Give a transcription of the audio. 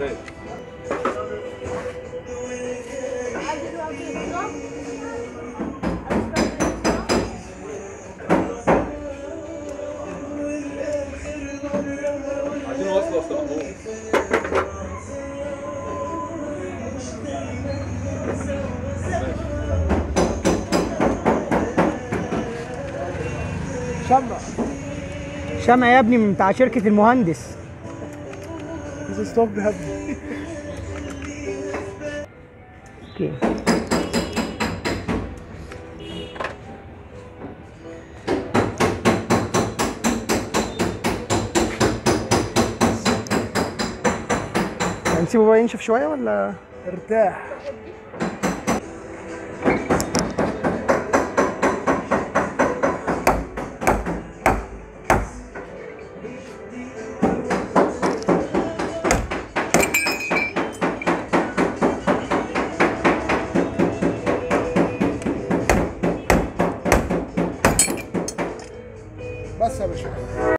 ازاي عايزين وصل وصل محمود شمع شمع يا ابني من بتاع شركة المهندس This is stop heavy. اوكي هنسيبه بقى ينشف شوية ولا ارتاح